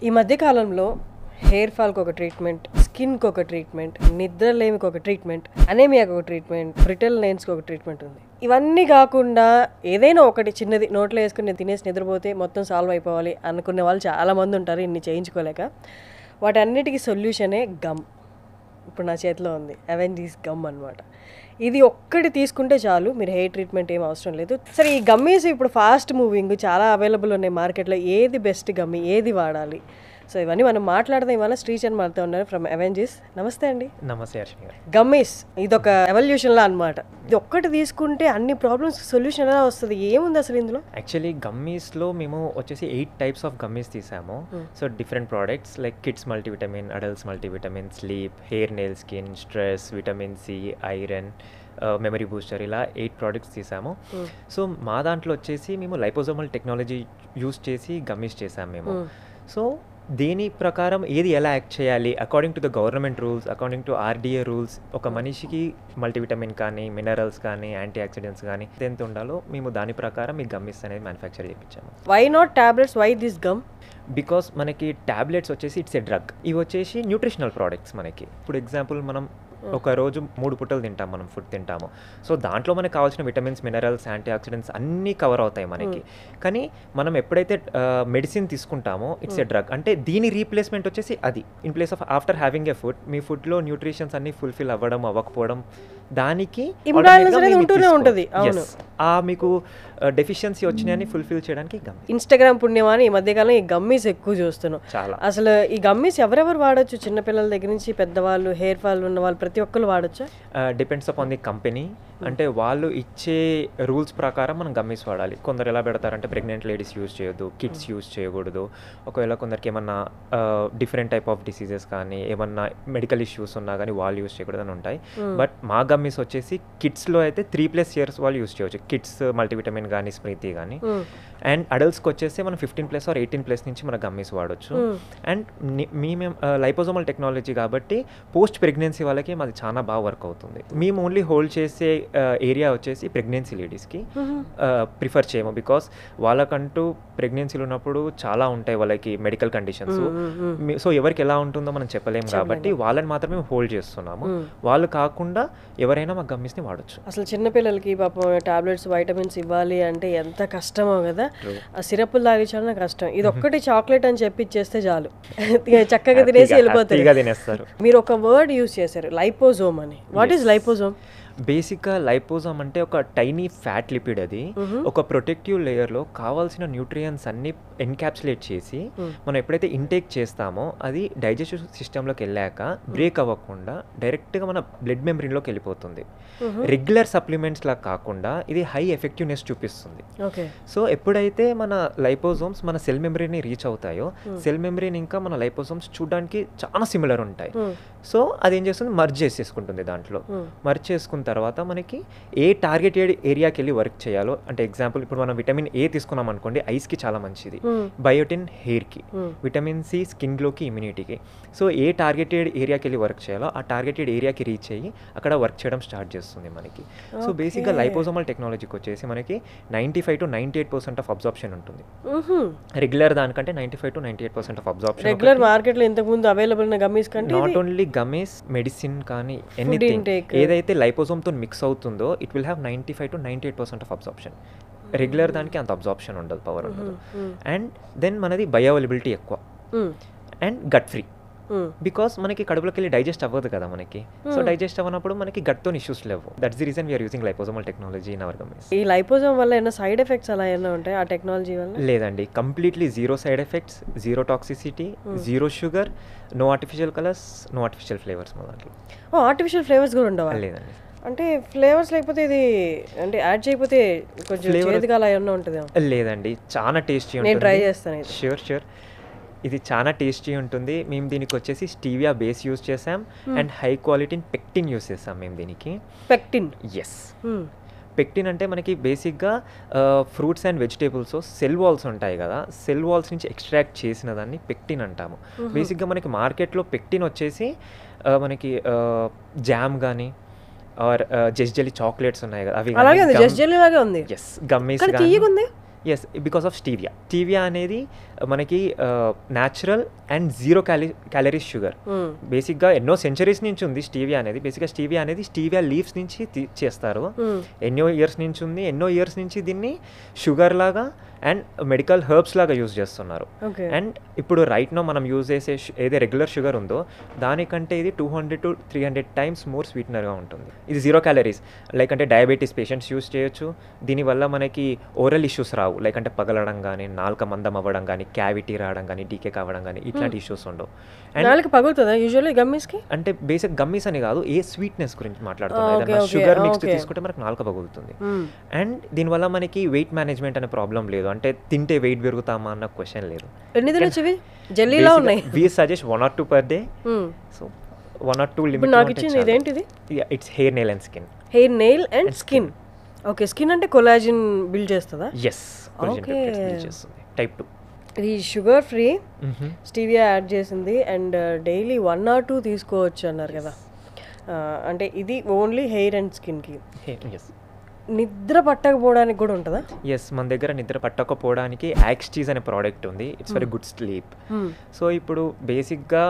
ఈ మధ్య కాలంలో హెయిర్ ఫాల్కి ఒక ట్రీట్మెంట్ స్కిన్కి ఒక ట్రీట్మెంట్ నిద్రలేమికి ఒక ట్రీట్మెంట్ అనేమియాకి ఒక ట్రీట్మెంట్ బ్రిటల్ లైన్స్కి ఒక ట్రీట్మెంట్ ఉంది ఇవన్నీ కాకుండా ఏదైనా ఒకటి చిన్నది నోట్లో వేసుకుని తినేసి నిద్రపోతే మొత్తం సాల్వ్ అయిపోవాలి అనుకునే వాళ్ళు చాలా మంది ఉంటారు ఇన్ని చేయించుకోలేక వాటన్నిటికీ సొల్యూషనే గమ్ ఇప్పుడు నా చేతిలో ఉంది అవెంజీస్ గమ్ అనమాట ఇది ఒక్కటి తీసుకుంటే చాలు మీరు హెయిర్ ట్రీట్మెంట్ ఏం అవసరం లేదు సరే ఈ గమ్మీస్ ఇప్పుడు ఫాస్ట్ మూవింగ్ చాలా అవైలబుల్ ఉన్నాయి మార్కెట్లో ఏది బెస్ట్ గమ్మీ ఏది వాడాలి సో ఇవన్నీ మనం మాట్లాడదాం ఇవాళ శ్రీచంద్ మనతో ఉన్నారు ఫ్రమ్ అవెంజీస్ నమస్తే అండి నమస్తే హర్షిని గారు గమ్మీస్ ఇదొక ఎవల్యూషన్లా అనమాట ఇది ఒక్కటి తీసుకుంటే అన్ని ప్రాబ్లమ్స్ సొల్యూషన్ ఎలా వస్తుంది ఏముంది అసలు ఇందులో యాక్చువల్లీ గమ్మీస్లో మేము వచ్చేసి ఎయిట్ టైప్స్ ఆఫ్ గమ్మీస్ తీసాము so different products like kids multivitamin adults multivitamin sleep hair nail skin stress vitamin C iron memory booster ఇలా ఎయిట్ ప్రోడక్ట్స్ తీసాము సో మా దాంట్లో వచ్చేసి మేము లైపోజోమల్ టెక్నాలజీ యూస్ చేసి గమ్మీస్ చేసాము మేము సో దేని ప్రకారం ఏది ఎలా యాక్ట్ చేయాలి according to the government rules according to RDA rules ఒక మనిషికి మల్టీవిటమిన్ కానీ మినరల్స్ కానీ యాంటీ ఆక్సిడెంట్స్ కానీ ఎంత ఉండాలో మేము దాని ప్రకారం ఈ గమ్మీస్ అనేది మ్యానుఫ్యాక్చర్ చేయించాము why not tablets why this gum because మనకి టాబ్లెట్స్ వచ్చేసి ఇట్స్ ఎ డ్రగ్ ఇవి వచ్చేసి న్యూట్రిషనల్ ప్రోడక్ట్స్ మనకి ఇప్పుడు ఎగ్జాంపుల్ మనం ఒక రోజు మూడు పుట్టలు తింటాం మనం ఫుడ్ తింటాము సో దాంట్లో మనకు కావాల్సిన విటమిన్స్ మినరల్స్ యాంటీ ఆక్సిడెంట్స్ అన్నీ కవర్ అవుతాయి మనకి కానీ మనం ఎప్పుడైతే మెడిసిన్ తీసుకుంటామో ఇట్స్ ఎ డ్రగ్ అంటే దీని రీప్లేస్మెంట్ వచ్చేసి అది in place of after having a food మీ ఫుడ్లో న్యూట్రిషన్స్ అన్ని ఫుల్ఫిల్ అవ్వడం అవ్వకపోవడం దానికి Imbalance automatic గా అనేది మేము ఉంటూనే తీసుకో- ఉంటది, అవును. Yes. ఆ మీకు డెఫిషియన్సీ వచ్చినాయని ఫుల్ఫిల్ చేయడానికి గమ్ ఇన్స్టాగ్రామ్ పుణ్యమాని ఈ మధ్యకాలం ఈ గమ్మీస్ ఎక్కువ చూస్తున్నాం చాలా అసలు ఈ గమ్మీస్ ఎవరెవరు వాడచ్చు చిన్నపిల్లల దగ్గర నుంచి పెద్దవాళ్ళు హెయిర్ ఫాల్ ఉన్న వాళ్ళు ప్రతి ఒక్కరు వాడచ్చా డిపెండ్స్ అపాన్ ది కంపెనీ అంటే వాళ్ళు ఇచ్చే రూల్స్ ప్రకారం మనం గమ్మీస్ వాడాలి కొందరు ఎలా పెడతారంటే ప్రెగ్నెంట్ లేడీస్ యూజ్ చేయొద్దు కిడ్స్ యూజ్ చేయకూడదు ఒకవేళ కొందరికి ఏమన్నా డిఫరెంట్ టైప్ ఆఫ్ డిసీజెస్ కానీ ఏమన్నా మెడికల్ ఇష్యూస్ ఉన్నా కానీ వాళ్ళు యూజ్ చేయకూడదు అని ఉంటాయి బట్ మా గమ్మీస్ వచ్చేసి కిడ్స్లో అయితే త్రీ ప్లస్ ఇయర్స్ వాళ్ళు యూజ్ చేయవచ్చు కిడ్స్ మల్టీవిటమిన్ కానీ స్మృతి కానీ అండ్ అడల్ట్స్కి వచ్చేసి మనం fifteen plus or eighteen plus నుంచి మన గమ్మీస్ వాడచ్చు అండ్ మేము లైపోజోమల్ టెక్నాలజీ కాబట్టి పోస్ట్ ప్రెగ్నెన్సీ వాళ్ళకి మాది చాలా బాగా వర్క్ అవుతుంది మేము ఓన్లీ హోల్డ్ చేసే ఏరియా వచ్చేసి ప్రెగ్నెన్సీ లేడీస్కి ప్రిఫర్ చేయము బికాస్ వాళ్ళకంటూ ప్రెగ్నెన్సీలు ఉన్నప్పుడు చాలా ఉంటాయి వాళ్ళకి మెడికల్ కండిషన్స్ సో ఎవరికి ఎలా ఉంటుందో మనం చెప్పలేము కాబట్టి వాళ్ళని మాత్రమే హోల్డ్ చేస్తున్నాము వాళ్ళు కాకుండా ఎవరైనా మా గమ్మీస్ని వాడచ్చు అసలు చిన్నపిల్లలకి పాపం టాబ్లెట్స్ వైటమిన్స్ ఇవ్వాలి అంటే ఎంత కష్టమో కదా ఆ సిరప్లు తాగించడం కష్టం ఇది ఒక్కటి చాక్లెట్ అని చెప్పి ఇచ్చేస్తే చాలు చక్కగా తినేసి వెళ్ళిపోతారు హ్యాపీగా తినేస్తారు మీరు ఒక వర్డ్ యూస్ చేశారు లైపోజోమ్ అని వాట్ ఈస్ లైపోజోమ్ బేసిక్గా లైపోజోమ్ అంటే ఒక టైనీ ఫ్యాట్ లిపిడ్ అది ఒక ప్రొటెక్టివ్ లేయర్లో కావాల్సిన న్యూట్రియన్స్ అన్ని ఎన్కాప్సులేట్ చేసి మనం ఎప్పుడైతే ఇంటేక్ చేస్తామో అది డైజెస్టివ్ సిస్టంలోకి వెళ్ళాక బ్రేక్ అవ్వకుండా డైరెక్ట్గా మన బ్లడ్ మెమరీలోకి వెళ్ళిపోతుంది రెగ్యులర్ సప్లిమెంట్స్ లా కాకుండా ఇది హై ఎఫెక్టివ్నెస్ చూపిస్తుంది ఓకే సో ఎప్పుడైతే మన లైపోజోమ్స్ మన సెల్ మెమరీని రీచ్ అవుతాయో సెల్ మెమరీని ఇంకా మన లైపోజోమ్స్ చూడడానికి చాలా సిమిలర్ ఉంటాయి సో అది ఏం చేస్తుంది మర్జ్ చేసేసుకుంటుంది దాంట్లో మర్జ్ చేసుకున్న తర్వాత మనకి ఏ టార్గెటెడ్ ఏరియాకి వెళ్ళి వర్క్ చేయాలో అంటే ఎగ్జాంపుల్ ఇప్పుడు మనం విటమిన్ ఏ తీసుకున్నాం అనుకోండి ఐస్కి చాలా మంచిది బయోటిన్ హెయిర్కి విటమిన్ సి స్కిన్ గ్లోకి ఇమ్యూనిటీకి సో ఏ టార్గెటెడ్ ఏరియాకి వెళ్ళి వర్క్ చేయాలో ఆ టార్గెటెడ్ ఏరియాకి రీచ్ అయ్యి అక్కడ వర్క్ చేయడం స్టార్ట్ చేస్తుంది మనకి సో బేసిక్గా లైపోజోమల్ టెక్నాలజీకి వచ్చేసి మనకి ninety five to ninety eight percent of absorption ఉంటుంది రెగ్యులర్ దానికంటే ninety five to ninety eight percent of absorption regular మార్కెట్లో ఇంతకు ముందు అవైలబుల్ ఉన్న గమ్మీస్ కంటే నాట్ ఓన్లీ గమేస్ మెడిసిన్ కానీ ఎనీథింగ్ intake. ఏదైతే లైపోజోమ్తో మిక్స్ అవుతుందో it will have ninety five to ninety eight percent of absorption regular దానికి అంత అబ్జార్ప్షన్ ఉండదు పవర్ ఉండదు అండ్ దెన్ మనది బయోవైలబిలిటీ ఎక్కువ అండ్ గట్ ఫ్రీ బికాస్ మనకి కడుపులోకి వెళ్ళి డైజెస్ట్ అవ్వదు కదా మనకి సో డైజెస్ట్ అవ్వనప్పుడు మనకి గట్తో ఇష్యూస్ లేవు that's the reason we are using liposomal technology in our gummies ఈ లైపోజోమ్ వల్ల ఏమైనా సైడ్ ఎఫెక్ట్స్ అలా ఏమైనా ఉంటాయి ఆ టెక్నాలజీ వల్ల లేదండి completely zero side effects zero toxicity zero sugar no artificial colours no artificial flavours మా దాంట్లో ఓ ఆర్టిఫిషియల్ ఫ్లేవర్స్ కూడా ఉండవా లేదండి అంటే ఫ్లేవర్స్ లేకపోతే ఇది అంటే యాడ్ చేయకపోతే కొంచెం చేదుగా అలా ఏమన్నా ఉంటుందేమో లేదండి చాలా టేస్టీ నేను ఉంటుంది ట్రై చేస్తాను ఇది ష్యూర్ ష్యూర్ ఇది చాలా టేస్టీ ఉంటుంది మేము దీనికి వచ్చేసి స్టీవియా బేస్ యూస్ చేసాం and high quality pectin use చేసాం మేము దీనికి పెక్టిన్ ఎస్ పెక్టిన్ అంటే మనకి బేసిక్గా fruits and vegetables cell walls ఉంటాయి కదా సెల్ వాల్స్ నుంచి ఎక్స్ట్రాక్ట్ చేసిన దాన్ని పెక్టిన్ అంటాము బేసిక్గా మనకి మార్కెట్లో పెక్టిన్ వచ్చేసి ఆ, మనకి జామ్ కానీ ఆర్ జెస్ జెల్లీ చాక్లెట్స్ ఉన్నాయి కదా అవి అలాగే ఉంది జస్ట్ జెల్లీ లాగే ఉంది ఎస్ గమ్మీస్ కానీ తీయగా ఉంది yes because of stevia stevia అనేది మనకి natural and zero cal calories sugar hmm. బేసిక్గా ఎన్నో సెంచరీస్ నుంచి ఉంది స్టీవియా అనేది బేసిక్గా స్టీవియా అనేది స్టీవియా లీవ్స్ నుంచి తీ- చేస్తారు మ్మ్. ఎన్నో ఇయర్స్ నుంచి ఉంది ఎన్నో ఇయర్స్ నుంచి దీన్ని షుగర్ లాగా అండ్ మెడికల్ హెర్బ్స్ లాగా యూజ్ చేస్తున్నారు ఓకే అండ్ ఇప్పుడు రైట్ నో మనం యూజ్ చేసే షు- ఏదే రెగ్యులర్ షుగర్ ఉందో దానికంటే ఇది two hundred to three hundred times more స్వీట్నర్గా ఉంటుంది ఇది జీరో క్యాలరీస్ లైక్ అంటే డయాబెటీస్ పేషెంట్స్ యూజ్ చేయొచ్చు దీనివల్ల మనకి ఓరల్ ఇష్యూస్ రావు లైక్ అంటే పగలడం కానీ నాలుక మందం అవ్వడం కానీ క్యావిటీ రావడం కానీ డీకే కావడం కానీ ఇట్లాంటి ఇష్యూస్ ఉండవు అండ్ నాలుగు పగులుతుందా యూజువల్లీ గమ్మీస్కి అంటే బేసిక్ గమ్మీస్ అని కాదు ఏ స్వీట్నెస్ గురించి ఆ, మాట్లాడుతున్నాం okay, ఏదైనా okay, షుగర్ ఆ, మిక్స్డ్ okay. తీసుకుంటే మనకు నాలుక పగులుతుంది మ్మ్. అండ్ దీనివల్ల మనకి వెయిట్ మేనేజ్మెంట్ అనే ప్రాబ్లం లేదు అంటే తింటే వెయిట్ పెరుగుతామా అన్న క్వశ్చన్ లేదు ఎన్ని తినొచ్చు ఇవి జెల్లీలా ఉన్నాయి we suggest one or two per day hmm. So one or two ఇప్పుడు లిమిట్ నాకు ఇచ్చింది ఇదేంటిది it's hair nail and skin hair nail and skin okay skin అంటే కొలాజిన్ బిల్డ్ చేస్తుందా ఎస్ Okay. చేస్తుంది టైప్ టూ ఇది షుగర్ ఫ్రీ స్టీవియా యాడ్ చేసింది and daily one or two తీసుకోవచ్చు అన్నారు కదా ఆ, అంటే ఇది ఓన్లీ హెయిర్ అండ్ స్కిన్కి ఎస్ నిద్ర పట్టకపోవడానికి కూడా ఉంటుందా ఎస్ మన దగ్గర నిద్ర పట్టకపోవడానికి యాక్స్టీజ్ అనే ప్రోడక్ట్ ఉంది it's very good sleep so ఇప్పుడు బేసిక్గా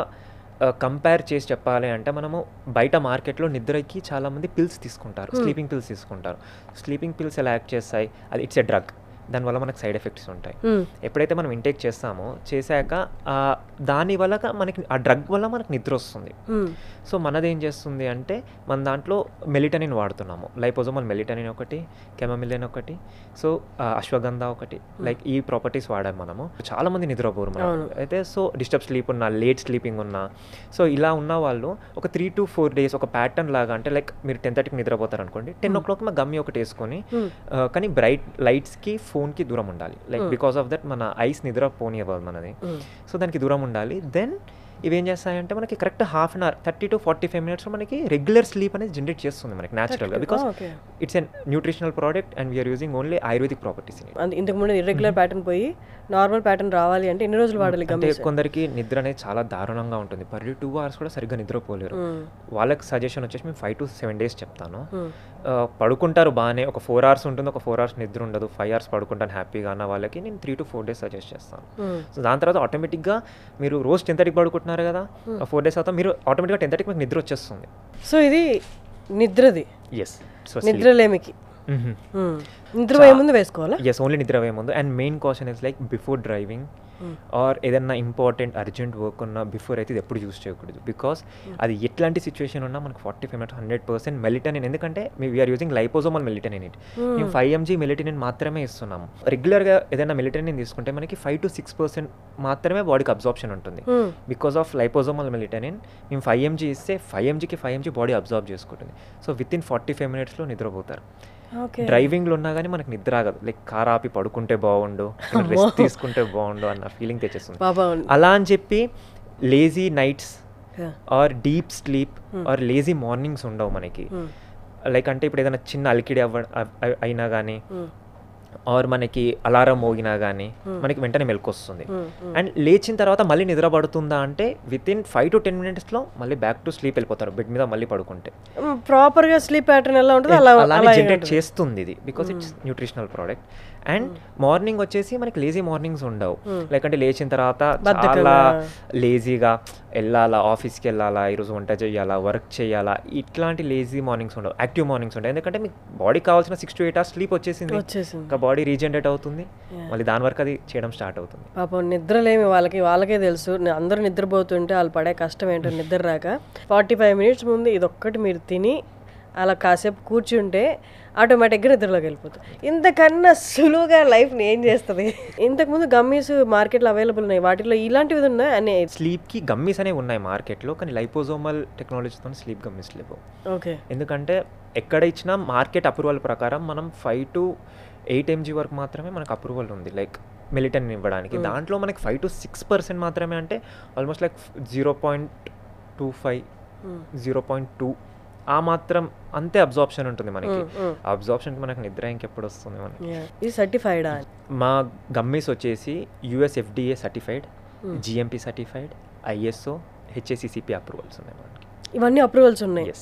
కంపేర్ చేసి చెప్పాలి అంటే మనము బయట మార్కెట్లో నిద్రకి చాలామంది పిల్స్ తీసుకుంటారు స్లీపింగ్ పిల్స్ తీసుకుంటారు స్లీపింగ్ పిల్స్ ఎలా యాక్ట్ చేస్తాయి అది ఇట్స్ ఎ డ్రగ్ దానివల్ల మనకు సైడ్ ఎఫెక్ట్స్ ఉంటాయి Hmm. ఎప్పుడైతే మనం ఇంటేక్ చేస్తామో చేశాక ఆ దాని వల్ల మనకి ఆ డ్రగ్ వల్ల మనకు నిద్ర వస్తుంది Hmm. సో మనది ఏం చేస్తుంది అంటే మన దాంట్లో మెలిటనిన్ వాడుతున్నాము లైపోజోమల్ మెలిటనిన్ ఒకటి కెమమిలిన్ ఒకటి సో ఆ, అశ్వగంధ ఒకటి లైక్ ఈ ప్రాపర్టీస్ వాడాము మనము చాలా మంది నిద్రపోరు మనం అవును. అయితే సో డిస్టర్బ్ స్లీప్ ఉన్నా లేట్ స్లీపింగ్ ఉన్నా సో ఇలా ఉన్న వాళ్ళు ఒక త్రీ టు ఫోర్ డేస్ ఒక ప్యాటర్న్ లాగా అంటే లైక్ మీరు టెన్ థర్టీకి నిద్రపోతారు అనుకోండి టెన్ ఓ క్లాక్ మా గమ్మి ఒకటి వేసుకొని Hmm. ఆ, కానీ బ్రైట్ లైట్స్కి ఫోన్కి దూరం ఉండాలి లైక్ బికాస్ ఆఫ్ దట్ మన ఐస్ నిద్ర పోనివ్వదు మనది Hmm. సో దానికి దూరం ఉండాలి దెన్ ఇవేం చేస్తాయంటే మనకి correct half an hour thirty to forty five మినిట్స్లో మనకి రెగ్యులర్ స్లీప్ అనేది జనరేట్ చేస్తుంది మనకి న్యాచురల్గా because Ah, okay. It's an nutritional product and we are using only Ayurvedic properties in అంత ఇంతకు ముందు ఇర్రెగ్యులర్ ప్యాటర్న్ పోయి నార్మల్ ప్యాటర్న్ రావాలి అంటే ఎన్ని రోజులు వాడాలి అంటే గమ్మీస్ కొందరికి నిద్ర అనేది చాలా దారుణంగా ఉంటుంది పర్ టూ అవర్స్ కూడా సరిగ్గా నిద్రపోలేరు Hmm. వాళ్ళకి సజెషన్ వచ్చేసి మేము ఫైవ్ టు సెవెన్ డేస్ చెప్తాను Hmm. ఆ, పడుకుంటారు బాగానే ఒక ఫోర్ అవర్స్ ఉంటుంది ఒక ఫోర్ అవర్స్ నిద్ర ఉండదు ఫైవ్ అవర్స్ పడుకుంటాను హ్యాపీగా అన్న వాళ్ళకి నేను three to four days suggest చేస్తాను Hmm. సో దాని తర్వాత ఆటోమేటిక్గా మీరు రోజు టెన్ థర్టీకి పడుకుంటున్నారు కదా ఫోర్ డేస్ తర్వాత మీరు ఆటోమేటిక్గా టెన్ థర్టీకి మీకు నిద్ర వచ్చేస్తుంది సో ఇది నిద్రది ఎస్ సో నిద్రలేమికి Hmm. నిద్రపోయే ముందు వేసుకోవాలా ఎస్ ఓన్లీ నిద్ర పోయే ముందు and main caution is like before driving or ఏదన్నా ఇంపార్టెంట్ అర్జెంట్ వర్క్ ఉన్నా బిఫోర్ అయితే ఇది ఎప్పుడు యూస్ చేయకూడదు బికాస్ అది ఎట్లాంటి సిచ్యువేషన్ ఉన్నా మనకు forty five minutes hundred percent melatonin ఎందుకంటే we are using liposomal melatonin it మేము ఫైవ్ ఎంజీ మెలిటనిన్ మాత్రమే ఇస్తున్నాము రెగ్యులర్గా ఏదైనా మెలిటనిన్ తీసుకుంటే మనకి ఫైవ్ టు సిక్స్ పర్సెంట్ మాత్రమే బాడీకి అబ్జార్ప్షన్ ఉంటుంది Hmm. Because of liposomal melatonin మేము ఫైవ్ ఎంజీ ఇస్తే ఫైవ్ ఎంజీకి ఫైవ్ ఎంజీ బాడీ అబ్జార్బ్ చేసుకుంటుంది so within forty five మినిట్స్లో నిద్రపోతారు ఓకే డ్రైవింగ్లో ఉన్నా కానీ మనకు నిద్ర ఆగదు లైక్ కార్ ఆపి పడుకుంటే బాగుండు రెస్ట్ తీసుకుంటే బాగుండు అన్న ఫీలింగ్ తెచ్చేస్తుంది పాపా అలా అని చెప్పి lazy nights Yeah. Or deep sleep or lazy mornings ఉండవు మనకి Hmm. లైక్ అంటే ఇప్పుడు ఏదైనా చిన్న అలికిడి అవ్వ అవ్- అవ్- అయినా కానీ Hmm. ఆర్ మనకి అలారం మోగినా కానీ మనకి వెంటనే మెలకు వస్తుంది Hmm. Hmm. అండ్ లేచిన తర్వాత మళ్ళీ నిద్ర పడుతుందా అంటే within five to ten మినిట్స్లో మళ్ళీ బ్యాక్ టు స్లీప్ వెళ్ళిపోతారు బెడ్ మీద మళ్ళీ పడుకుంటే ప్రాపర్ గా స్లీప్ ప్యాటర్న్ ఎలా ఉంటుంది అలా అలానే అలా జనరేట్ చేస్తుంది ఇది because it's nutritional product and morning వచ్చేసి మనకి లేజీ మార్నింగ్స్ ఉండవు లైక్ అంటే లేచిన తర్వాత చాలా లేజీగా వెళ్ళాలా ఆఫీస్కి వెళ్ళాలా ఈరోజు వంట చేయాలా వర్క్ చేయాలా ఇట్లాంటి లేజీ మార్నింగ్స్ ఉండవు యాక్టివ్ మార్నింగ్స్ ఉంటాయి ఎందుకంటే మీకు బాడీకి కావాల్సిన six to eight hours sleep వచ్చేసింది వచ్చేసింది ఇంకా బాడీ రీజనరేట్ అవుతుంది మళ్ళీ దాని వరకు అది చేయడం స్టార్ట్ అవుతుంది పాపం నిద్రలేమి వాళ్ళకి వాళ్ళకే తెలుసు ని- అందరూ నిద్రపోతుంటే వాళ్ళు పడే కష్టం ఏంటో నిద్ర రాక ఫార్టీ ఫైవ్ మినిట్స్ ముందు ఇదొక్కటి మీరు తిని అలా కాసేపు కూర్చుంటే ఆటోమేటిక్గా నిద్రలోకి వెళ్ళిపోతుంది ఇంతకన్నా సులువుగా లైఫ్ని ఏం చేస్తుంది ఇంతకుముందు గమ్మీస్ మార్కెట్లో అవైలబుల్ ఉన్నాయి వాటిలో ఇలాంటివి ఉన్నాయి అని స్లీప్కి గమ్మీస్ అనేవి ఉన్నాయి మార్కెట్లో కానీ లైపోజోమల్ టెక్నాలజీతో స్లీప్ గమ్మీస్ లేవు ఓకే ఎందుకంటే ఎక్కడ ఇచ్చినా మార్కెట్ అప్రూవల్ ప్రకారం మనం ఫైవ్ టు ఎయిట్ ఎంజీ వరకు మాత్రమే మనకు అప్రూవల్ ఉంది లైక్ మిలిటన్ ఇవ్వడానికి దాంట్లో మనకి ఫైవ్ టు సిక్స్ పర్సెంట్ మాత్రమే అంటే almost like zero point two five zero point two ఆ మాత్రం అంతే అబ్జార్ప్షన్ ఉంటుంది మనకి అబ్జార్ప్షన్ మనకి నిద్ర ఇంకెప్పుడు వస్తుంది మనకి ఇది సర్టిఫైడా మా గమ్మీస్ వచ్చేసి US FDA certified GMP certified ISO HACCP approvals ఉన్నాయి మనకి ఇవన్నీ అప్రూవల్స్ ఉన్నాయి ఎస్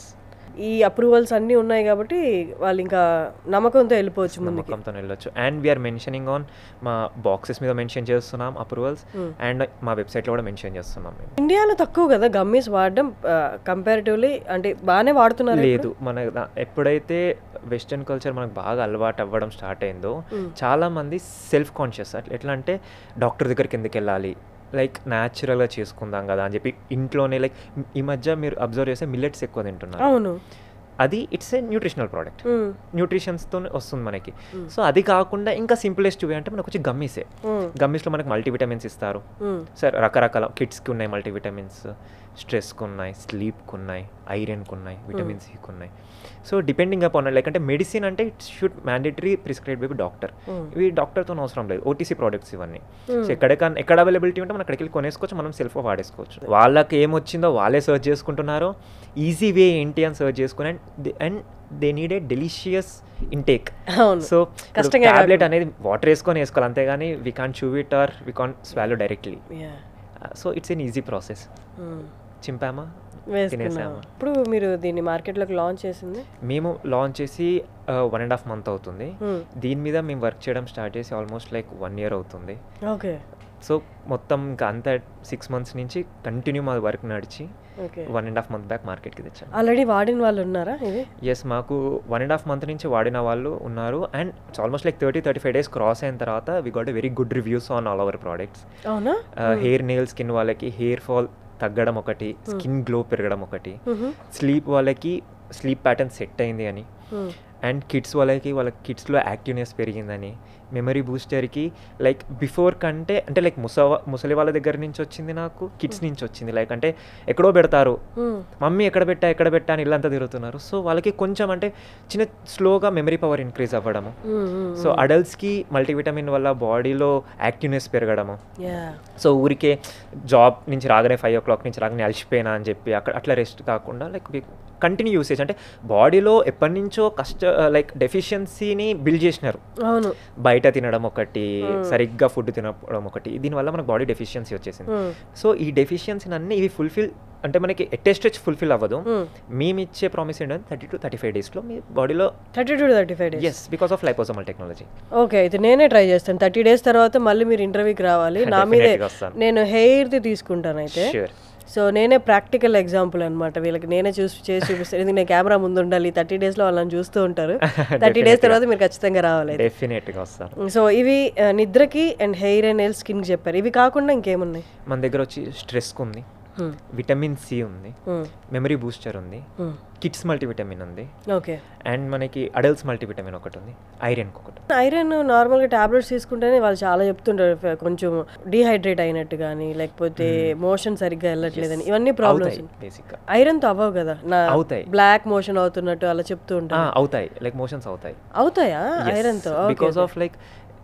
ఈ అప్రూవల్స్ అన్నీ ఉన్నాయి కాబట్టి వాళ్ళు ఇంకా నమ్మకంతో వెళ్ళిపోవచ్చు ముందుకి నమ్మకంతో వెళ్ళొచ్చు అండ్ వీఆర్ మెన్షనింగ్ ఆన్ మా బాక్సెస్ మీద మెన్షన్ చేస్తున్నాం అప్రూవల్స్ అండ్ మా వెబ్సైట్లో కూడా మెన్షన్ చేస్తున్నాం మేము ఇండియాలో తక్కువ కదా గమ్మీస్ వాడడం కంపారిటివ్లీ అంటే బాగానే వాడుతున్నారు లేదు మన దా- ఎప్పుడైతే వెస్టర్న్ కల్చర్ మనకు బాగా అలవాటు అవ్వడం స్టార్ట్ అయిందో చాలా మంది సెల్ఫ్ కాన్షియస్ అట్లా ఎట్లా అంటే డాక్టర్ దగ్గరికి ఎందుకు వెళ్ళాలి లైక్ న్యాచురల్గా చేసుకుందాం కదా అని చెప్పి ఇంట్లోనే లైక్ ఈ మధ్య మీరు అబ్జర్వ్ చేస్తే మిల్లెట్స్ ఎక్కువ తింటున్నారు అవును అది it's a nutritional product hmm. న్యూట్రిషన్స్తో వస్తుంది మనకి సో అది కాకుండా ఇంకా సింపులెస్ట్ వే అంటే మనకు వచ్చి గమ్మీసే మ్మ్. గమ్మీస్లో మనకి మల్టీవిటమిన్స్ ఇస్తారు మ్మ్. సార్ రకరకాల కిడ్స్కి ఉన్నాయి మల్టీవిటమిన్స్ స్ట్రెస్కి ఉన్నాయి స్లీప్కి ఉన్నాయి ఐరన్కి ఉన్నాయి విటమిన్ సికి ఉన్నాయి సో డిపెండింగ్ అపాన్ లైక్ అంటే మెడిసిన్ అంటే it should mandatory prescribe by doctor ఇవి డాక్టర్తో అవసరం లేదు ఓటీసీ ప్రోడక్ట్స్ ఇవన్నీ సో ఎక్కడికన్నా ఎక్కడ అవైలబిలిటీ ఉంటే మనం అక్కడికి వెళ్ళి కొనేసుకోవచ్చు మనం సెల్ఫ్ వాడేసుకోవచ్చు వాళ్ళకి ఏమొచ్చిందో వాళ్ళే సర్చ్ చేసుకుంటున్నారో ఈజీ వే ఏంటి అని సర్చ్ చేసుకుని and and they need a delicious intake అవును సో కష్టంగా టాబ్లెట్ అనేది వాటర్ వేసుకొని వేసుకోవాలి అంతేగాని we can chew it or we can swallow directly Yeah. So it's an easy process hmm. చింపామా వేసుకున్నాము తినేసామా ఇప్పుడు మీరు దీన్ని మార్కెట్లోకి లాంచ్ చేసింది మేము లాంచ్ చేసి వన్ అండ్ హాఫ్ మంత్ అవుతుంది మ్మ్. దీని మీద మేము వర్క్ చేయడం స్టార్ట్ చేసి ఆల్మోస్ట్ లైక్ వన్ ఇయర్ అవుతుంది ఓకే సో మొత్తం ఇంకా అంత సిక్స్ మంత్స్ నుంచి కంటిన్యూ మా వర్క్ నడిచి okay one and half month back మార్కెట్కి తెచ్చాను ఆల్రెడీ వాడిన వాళ్ళు ఉన్నారా ఇది ఎస్ మాకు వన్ అండ్ హాఫ్ మంత్ నుంచి వాడిన వాళ్ళు ఉన్నారు and almost like thirty thirty five days cross అయిన తర్వాత we got very good reviews on all our products అవునా హెయిర్ నెయిల్ స్కిన్ వాళ్ళకి హెయిర్ ఫాల్ తగ్గడం ఒకటి స్కిన్ గ్లో పెరగడం ఒకటి మ్మ్. స్లీప్ వాళ్ళకి స్లీప్ ప్యాటర్న్ సెట్ అయింది అని మ్మ్. అండ్ కిడ్స్ వాళ్ళకి వాళ్ళ కిడ్స్లో యాక్టివ్నెస్ పెరిగిందని మెమరీ బూస్టర్కి లైక్ బిఫోర్ కంటే అంటే లైక్ ముసవ ముసలి వాళ్ళ దగ్గర నుంచి వచ్చింది నాకు కిడ్స్ నుంచి వచ్చింది లైక్ అంటే ఎక్కడో పెడతారు మ్మ్. మమ్మీ ఎక్కడ పెట్టా ఎక్కడ పెట్టా అని ఇల్లంతా తిరుగుతున్నారు సో వాళ్ళకి కొంచెం అంటే చిన్న స్లోగా మెమరీ పవర్ ఇంక్రీజ్ అవ్వడము మ్మ్. మ్మ్. సో అడల్ట్స్కి మల్టీవిటమిన్ వల్ల బాడీలో యాక్టివ్నెస్ పెరగడము యా సో ఊరికే జాబ్ నుంచి రాగానే ఫైవ్ ఓ క్లాక్ నుంచి రాగానే అలసిపోయినా అని చెప్పి అక్కడ అట్లా రెస్ట్ కాకుండా లైక్ కంటిన్యూ యూసేజ్ అంటే బాడీలో ఎప్పటి నుంచో కష్ట లైక్ డెఫిషియన్సీని బిల్డ్ చేసినారు అవును బయట తినడం ఒకటి సరిగ్గా ఫుడ్ తినడం ఒకటి దీనివల్ల మనకు బాడీ డెఫిషియన్సీ వచ్చేసింది మ్మ్. సో ఈ డెఫిషియన్సీని అన్ని ఇవి ఫుల్ఫిల్ అంటే మనకి ఎట్టెస్టెచ్ ఫుల్ఫిల్ అవ్వదు మ్మ్. మేము ఇచ్చే ప్రామిస్ ఏంటంటే థర్టీ టు థర్టీ ఫైవ్ డేస్లో మీ బాడీలో thirty to thirty five days yes because of liposomal technology okay అయితే నేనే ట్రై చేస్తాను థర్టీ డేస్ తర్వాత మళ్ళీ మీరు ఇంటర్వ్యూకి రావాలి నా మీదే Definitely వస్తాను. నేను హెయిర్ది తీసుకుంటాను అయితే షూర్ సో నేనే ప్రాక్టికల్ ఎగ్జాంపుల్ అనమాట వీళ్ళకి నేనే చూసి చేసి చూపిస్తాను ఎందుకంటే నేను కెమెరా ముందు ఉండాలి థర్టీ డేస్లో వాళ్ళని చూస్తూ ఉంటారు థర్టీ డేస్ తర్వాత మీరు ఖచ్చితంగా రావాలి అయితే. డెఫినెట్గా వస్తాను సో ఇవి ఆ, నిద్రకి and hair and nail skin చెప్పారు ఇవి కాకుండా ఇంకేమున్నాయి మన దగ్గర వచ్చి స్ట్రెస్కి ఉంది Hmm. విటమిన్ సి ఉంది Hmm. మెమరీ బూస్టర్ ఉంది Hmm. కిడ్స్ మల్టీవిటమిన్ ఉంది ఓకే అండ్ మనకి అడల్ట్స్ మల్టీవిటమిన్ ఒకటి ఉంది ఐరన్ ఒకటి ఐరన్ నార్మల్గా టాబ్లెట్స్ తీసుకుంటేనే వాళ్ళు చాలా చెప్తుంటారు ఫ- కొంచెం డిహైడ్రేట్ అయినట్టు కానీ లేకపోతే మోషన్ సరిగ్గా వెళ్ళట్లేదని ఇవన్నీ ప్రాబ్లమ్స్ అవుతాయి బేసిక్గా ఐరన్ తో అవ్వవు కదా నా అవుతాయి. బ్లాక్ మోషన్ అవుతున్నట్టు అలా చెప్తూ ఉంటారు అవుతాయి లైక్ మోషన్స్ అవుతాయి అవుతాయా ఐరన్ తో బికాస్ ఆఫ్ లైక్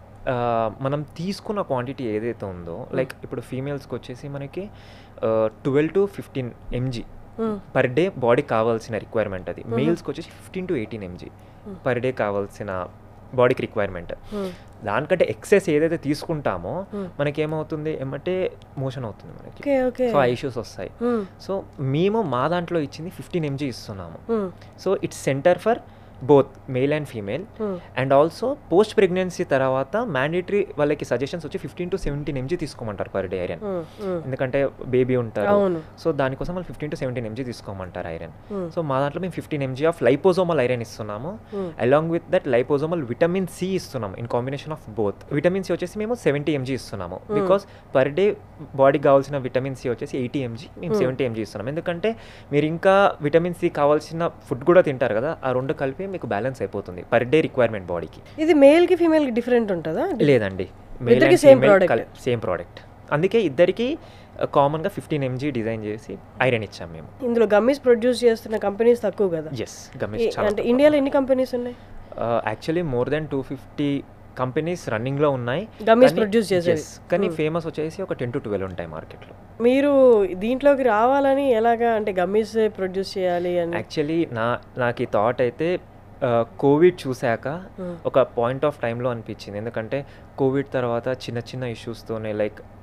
మనం తీసుకున్న క్వాంటిటీ ఏదైతే ఉందో లైక్ ఇప్పుడు ఫీమేల్స్కి వచ్చేసి మనకి twelve to fifteen mg per day బాడీకి కావాల్సిన రిక్వైర్మెంట్ అది మేల్స్కి వచ్చేసి fifteen to eighteen mg per day కావాల్సిన బాడీకి రిక్వైర్మెంట్ దానికంటే ఎక్సెస్ ఏదైతే తీసుకుంటామో మనకి ఏమవుతుంది ఏమంటే మోషన్ అవుతుంది మనకి ఓకే ఓకే సో ఆ ఇష్యూస్ వస్తాయి సో మేము మా దాంట్లో ఇచ్చింది ఫిఫ్టీన్ ఎంజీ ఇస్తున్నాము so it's centre for both male and female and also post pregnancy తర్వాత మ్యాండేటరీ వాళ్ళకి సజెషన్స్ వచ్చి ఫిఫ్టీన్ టు సెవెంటీన్ ఎంజీ తీసుకోమంటారు పర్ డే ఐరన్ ఎందుకంటే బేబీ ఉంటారు అవును. సో దానికోసం వాళ్ళు ఫిఫ్టీన్ టు సెవెంటీన్ ఎంజీ తీసుకోమంటారు ఐరన్ సో మా దాంట్లో మేము fifteen mg of liposomal iron ఇస్తున్నాము along with that liposomal vitamin C ఇస్తున్నాము in combination of both vitamin C వచ్చేసి మేము సెవెంటీ ఎంజీ ఇస్తున్నాము బికాస్ పర్ డే బాడీకి కావాల్సిన విటమిన్ సి వచ్చేసి ఎయిటీ ఎంజీ మేము సెవెంటీ ఎంజీ ఇస్తున్నాం ఎందుకంటే మీరు ఇంకా విటమిన్ సి కావాల్సిన ఫుడ్ కూడా తింటారు కదా ఆ రెండు కలిపి మీకు బ్యాలెన్స్ అయిపోతుంది పర్ డే రిక్వైర్మెంట్ బాడీకి ఇది మేల్ కి ఫీమేల్ కి డిఫరెంట్ ఉంటుందా లేదండి ఇద్దరికి same product. సేమ్ ప్రోడక్ట్ అందుకే ఇద్దరికి కామన్గా ఫిఫ్టీన్ ఎంజీ డిజైన్ చేసి ఐరన్ ఇచ్చాం మేము ఇందులో గమ్మీస్ ప్రొడ్యూస్ చేస్తున్న కంపెనీస్ తక్కువ కదా ఎస్ గమనించి ఈ- చాలా అంటే ఇండియాలో ఎన్ని కంపెనీస్ ఉన్నాయి actually more than two fifty companies రన్నింగ్లో ఉన్నాయి Gummies కానీ- produce చేసేవి. yes, కానీ ఫేమస్ వచ్చేసి ఒక టెన్ టు ట్వెల్వ్ ఉంటాయి మార్కెట్లో మీరు దీంట్లోకి రావాలని ఎలాగా అంటే గమ్మీస్ ప్రొడ్యూస్ చేయాలి అని యాక్చువల్లీ నా నాకు ఈ థాట్ అయితే కోవిడ్ చూశాక ఒక పాయింట్ ఆఫ్ టైంలో అనిపించింది ఎందుకంటే కోవిడ్ తర్వాత చిన్న చిన్న ఇష్యూస్తోనే లైక్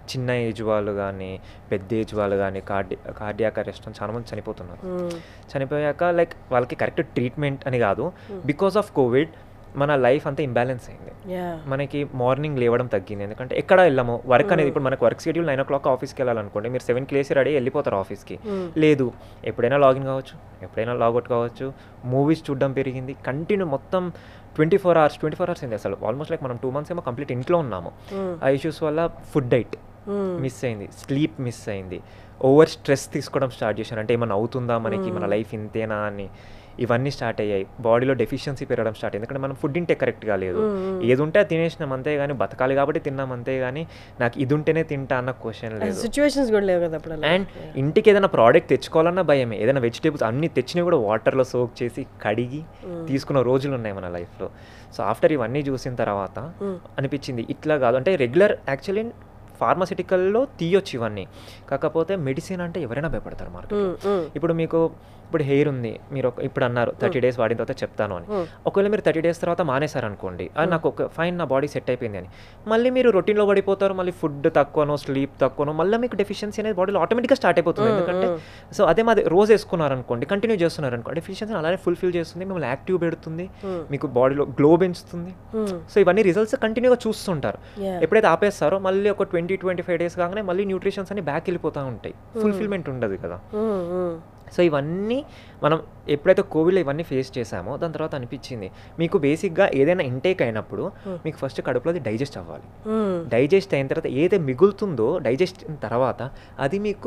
చిన్న ఏజ్ వాళ్ళు కానీ పెద్ద ఏజ్ వాళ్ళు కానీ కార్డి కార్డియాక్ అరెస్ట్ చాలా మంది చనిపోతున్నారు మ్మ్. చనిపోయాక లైక్ వాళ్ళకి కరెక్ట్ ట్రీట్మెంట్ అని కాదు బికాస్ ఆఫ్ కోవిడ్ మన లైఫ్ అంతా ఇంబ్యాలెన్స్ అయింది యా మనకి మార్నింగ్ లేవడం తగ్గింది ఎందుకంటే ఎక్కడ వెళ్ళాము వర్క్ అనేది ఇప్పుడు మనకు work schedule nine o'clock ఆఫీస్కి వెళ్ళాలనుకోండి మీరు సెవెన్కి లేసి రెడీ వెళ్ళిపోతారు ఆఫీస్కి లేదు ఎప్పుడైనా లాగిన్ కావచ్చు ఎప్పుడైనా లాగౌట్ కావచ్చు మూవీస్ చూడడం పెరిగింది కంటిన్యూ మొత్తం twenty four hours twenty four hours అయింది అసలు ఆల్మోస్ట్ లైక్ మనం టూ మంత్స్ ఏమో కంప్లీట్ ఇంట్లో ఉన్నాము ఆ ఇష్యూస్ వల్ల ఫుడ్ డైట్ మిస్ అయింది స్లీప్ మిస్ అయింది ఓవర్ స్ట్రెస్ తీసుకోవడం స్టార్ట్ చేశాను అంటే ఏమైనా అవుతుందా మనకి మన లైఫ్ ఇంతేనా అని ఇవన్నీ స్టార్ట్ అయ్యాయి బాడీలో డెఫిషియన్సీ పెరగడం స్టార్ట్ అయింది ఎందుకంటే మనం ఫుడ్ ఇంటే కరెక్ట్గా లేదు ఏది ఉంటే అది తినేసినాం అంతే కానీ బతకాలి కాబట్టి తిన్నాం అంతే కానీ నాకు ఇది ఉంటేనే తింటా అన్న క్వశ్చన్ లేదు సిచ్యువేషన్స్ కూడా లేవు కదా అప్పుడు అలా. అండ్ ఇంటికి ఏదైనా ప్రోడక్ట్ తెచ్చుకోవాలన్నా భయమే ఏదైనా వెజిటేబుల్స్ అన్ని తెచ్చినవి కూడా వాటర్లో సోక్ చేసి కడిగి తీసుకున్న రోజులు ఉన్నాయి మన లైఫ్లో సో ఆఫ్టర్ ఇవన్నీ చూసిన తర్వాత అనిపించింది ఇట్లా కాదు అంటే రెగ్యులర్ యాక్చువల్లీ ఫార్మసిటికల్లో తీయొచ్చు ఇవన్నీ కాకపోతే మెడిసిన్ అంటే ఎవరైనా భయపడతారు మార్కెట్ మ్మ్, మ్మ్. ఇప్పుడు మీకు ఇప్పుడు హెయిర్ ఉంది మీరు ఒక ఇప్పుడు అన్నారు థర్టీ డేస్ వాడిన తర్వాత చెప్తాను అని ఒకవేళ మీరు థర్టీ డేస్ తర్వాత మానేశారు అనుకోండి అది నాకు ఒక ఫైన్ నా బాడీ సెట్ అయిపోయింది అని మళ్ళీ మీరు రొటీన్లో పడిపోతారు మళ్ళీ ఫుడ్ తక్కువనో స్లీప్ తక్కువనో మళ్ళీ మీకు డెఫిషియన్సీ అనేది బాడీలో ఆటోమేటిక్గా స్టార్ట్ అయిపోతుంది ఎందుకంటే సో అదే మాది రోజు వేసుకున్నారు అనుకోండి కంటిన్యూ చేస్తున్నారు అనుకోండి డెఫిషియన్సీ అలానే ఫుల్ఫిల్ చేస్తుంది మిమ్మల్ని యాక్టివ్ పెడుతుంది మీకు బాడీలో గ్లో పెంచుతుంది మ్మ్. సో ఇవన్నీ రిజల్ట్స్ కంటిన్యూగా చూస్తుంటారు Yeah. ఎప్పుడైతే ఆపేస్తారో మళ్ళీ ఒక ట్వంటీ ట్వంటీ ఫైవ్ డేస్ కాగానే మళ్ళీ న్యూట్రిషన్స్ అన్ని బ్యాక్ వెళ్ళిపోతూ ఉంటాయి ఫుల్ఫిల్మెంట్ ఉండదు కదా మ్మ్, మ్మ్. సో ఇవన్నీ మనం ఎప్పుడైతే కోవిడ్లో ఇవన్నీ ఫేస్ చేసామో దాని తర్వాత అనిపించింది మీకు బేసిక్గా ఏదైనా ఇంటేక్ అయినప్పుడు మీకు ఫస్ట్ కడుపులో అది డైజెస్ట్ అవ్వాలి మ్మ్. డైజెస్ట్ అయిన తర్వాత ఏదైతే మిగులుతుందో డైజెస్ట్ అయిన తర్వాత అది మీకు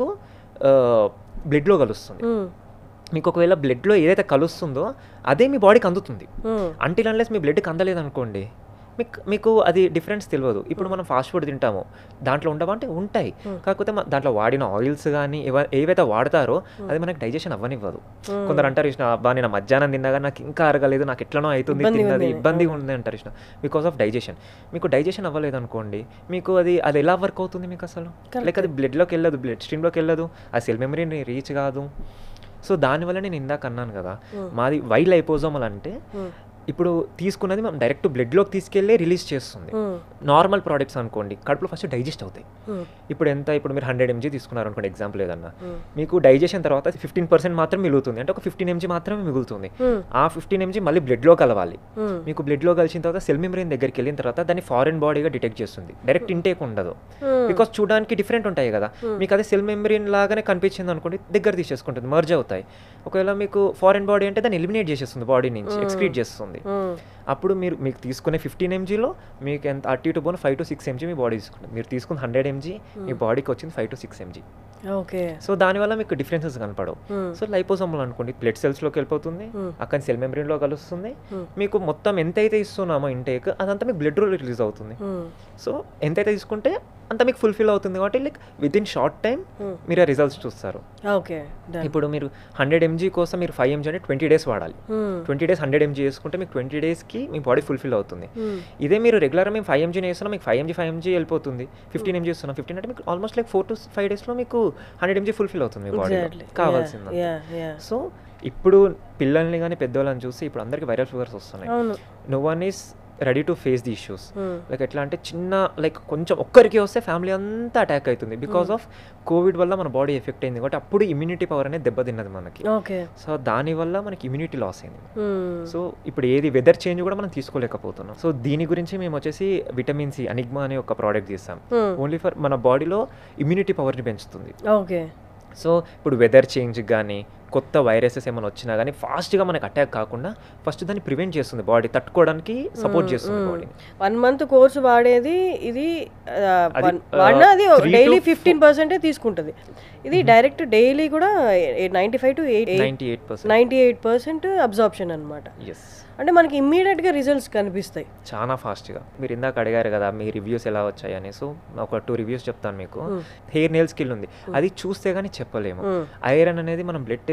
బ్లడ్లో కలుస్తుంది మ్మ్. మీకు ఒకవేళ బ్లడ్లో ఏదైతే కలుస్తుందో అదే మీ బాడీకి అందుతుంది మ్మ్. అంటిల్ అన్లెస్ మీ బ్లడ్కి అందలేదు అనుకోండి మీకు మీకు అది డిఫరెన్స్ తెలియదు ఇప్పుడు మనం ఫాస్ట్ ఫుడ్ తింటాము దాంట్లో ఉండవా అంటే ఉంటాయి కాకపోతే మ- దాంట్లో వాడిన ఆయిల్స్ కానీ ఏవైతే వాడతారో అది మనకి డైజెషన్ అవ్వనివ్వదు కొందరు అంటారు ఇష్ట అబ్బా నేను మధ్యాహ్నం తిన్నాగా నాకు ఇంకా అరగలేదు నాకు ఎట్లనో అవుతుంది తిన్నది ఇబ్బందిగా ఉంది అంటారు ఇష్ట బికాస్ ఆఫ్ డైజెషన్ మీకు డైజెషన్ అవ్వలేదు అనుకోండి మీకు అది అది ఎలా వర్క్ అవుతుంది మీకు అసలు లైక్ అది బ్లడ్లోకి వెళ్ళదు బ్లడ్ స్ట్రీమ్లోకి వెళ్ళదు ఆ సెల్ మెమరీని రీచ్ కాదు సో దానివల్ల నేను ఇందాక అన్నాను కదా మాది వైల్డ్ లైపోజోమల్ అంటే ఇప్పుడు తీసుకున్నది మనం డైరెక్ట్ బ్లడ్లోకి తీసుకెళ్ళి రిలీజ్ చేస్తుంది మ్మ్. నార్మల్ ప్రోడక్ట్స్ అనుకోండి కడుపులో ఫస్ట్ డైజెస్ట్ అవుతాయి మ్మ్. ఇప్పుడు ఎంత ఇప్పుడు మీరు హండ్రెడ్ ఎంజీ తీసుకున్నారు అనుకోండి ఎగ్జాంపుల్ ఏదన్నా మీకు డైజెషన్ తర్వాత ఫిఫ్టీన్ పర్సెంట్ మాత్రం మిగులుతుంది అంటే ఒక ఫిఫ్టీన్ ఎంజీ మాత్రమే మిగులుతుంది మ్మ్. ఆ ఫిఫ్టీన్ ఎంజీ మళ్ళీ బ్లడ్లో కలవాలి మ్మ్. మీకు బ్లడ్లో కలిసిన తర్వాత సెల్ మెమరీన్ దగ్గరికి వెళ్ళిన తర్వాత దాన్ని ఫారెన్ బాడీగా డిటెక్ట్ చేస్తుంది డైరెక్ట్ ఇంటేక్ ఉండదు బికాస్ చూడడానికి డిఫరెంట్ ఉంటాయి కదా మీకు అదే సెల్ మెమరీన్ లాగానే కనిపించింది అనుకోండి దగ్గర తీసేసుకుంటుంది మర్జ్ అవుతాయి ఒకవేళ మీకు ఫారెన్ బాడీ అంటే దాన్ని ఎలిమినేట్ చేసేస్తుంది బాడీ నుంచి ఎక్స్క్రీట్ చేస్తుంది మ్మ్. అప్పుడు మీరు మీకు తీసుకునే ఫిఫ్టీన్ ఎంజీలో మీకు ఎంత అటు ఇటు పోను ఫైవ్ టు సిక్స్ ఎంజీ మీ బాడీ తీసుకుంటుంది మీరు తీసుకున్న హండ్రెడ్ ఎంజీ మీ బాడీకి వచ్చింది five to six mg okay so దానివల్ల మీకు డిఫరెన్సెస్ కనపడవు సో లైపోసోమల్ అనుకోండి బ్లడ్ సెల్స్లోకి వెళ్ళిపోతుంది అక్కడ సెల్ మెమరీన్లో కలుస్తుంది మీకు మొత్తం ఎంతైతే ఇస్తున్నామో ఇంటేక్ అదంతా మీకు బ్లడ్ రిలీజ్ అవుతుంది మ్మ్. సో ఎంతైతే తీసుకుంటే అంత మీకు ఫుల్ఫిల్ అవుతుంది కాబట్టి like with in short time మీరు ఆ రిజల్ట్స్ చూస్తారు ఓకే డన్ ఇప్పుడు మీరు హండ్రెడ్ ఎంజీ కోసం మీరు ఫైవ్ ఎంజీ అంటే ట్వంటీ డేస్ వాడాలి hmm. Twenty days hundred mg చేసుకుంటే మీకు ట్వంటీ డేస్కి మీ బాడీ ఫుల్ఫిల్ అవుతుంది మ్మ్. ఇదే మీరు రెగ్యులర్గా మేము ఫైవ్ ఎంజీ వేస్తున్నాం మీకు ఫైవ్ ఎంజీ ఫైవ్ ఎంజీ వెళ్ళిపోతుంది ఫిఫ్టీన్ ఎంజీ ఇస్తున్నాం ఫిఫ్టీన్ అంటే మీకు almost like four to five డేస్లో మీకు హండ్రెడ్ ఎంజీ ఫుల్ఫిల్ అవుతుంది మీ బాడీ Exactly. కావాల్సింది Yeah, yeah. సో ఇప్పుడు పిల్లల్ని కానీ పెద్దవాళ్ళని చూసి ఇప్పుడు అందరికి వైరల్ ఫీవర్స్ వస్తున్నాయి అవును no one is ready to face the issues Hmm. Like ఎట్లా అంటే చిన్న లైక్ కొంచెం ఒక్కరికి వస్తే ఫ్యామిలీ అంతా అటాక్ అవుతుంది బికాస్ ఆఫ్ కోవిడ్ వల్ల మన బాడీ ఎఫెక్ట్ అయింది కాబట్టి అప్పుడు ఇమ్యూనిటీ పవర్ అనేది దెబ్బతిన్నది మనకి ఓకే సో దానివల్ల మనకి ఇమ్యూనిటీ లాస్ అయింది మ్మ్. సో ఇప్పుడు ఏది వెదర్ చేంజ్ కూడా మనం తీసుకోలేకపోతున్నాం సో దీని గురించి మేము వచ్చేసి విటమిన్ సి అనిగ్మా అనే ఒక ప్రోడక్ట్ తీస్తాం Hmm. ఓన్లీ ఫర్ మన బాడీలో ఇమ్యూనిటీ పవర్ని పెంచుతుంది ఓకే సో ఇప్పుడు వెదర్ చేంజ్ కానీ కొత్త వైరసెస్ ఏమైనా వచ్చినా కానీ ఫాస్ట్గా మనకి అటాక్ కాకుండా ఫస్ట్ దాన్ని ప్రివెంట్ చేస్తుంది బాడీ తట్టుకోవడానికి సపోర్ట్ చేస్తుంది బాడీ వన్ మంత్ కోర్స్ వాడేది ఇది ఆ, అది, one- ఆ, వాడినా అది three to daily four- fifteen పర్సెంటే తీసుకుంటుంది ఇది డైరెక్ట్ డైలీ కూడా ninety five to eight ninety eight percent ninety eight percent absorption అనమాట ఎస్ అంటే మనకి ఇమ్మీడియట్గా రిజల్ట్స్ కనిపిస్తాయి చాలా ఫాస్ట్గా మీరు ఇందాక అడిగారు కదా మీ రివ్యూస్ ఎలా వచ్చాయని సో ఒక టూ రివ్యూస్ చెప్తాను మీకు హెయిర్ నెయిల్ స్కిల్ ఉంది అది చూస్తే కానీ చెప్పలేము ఐరన్ అనేది మనం బ్లడ్ టెస్ట్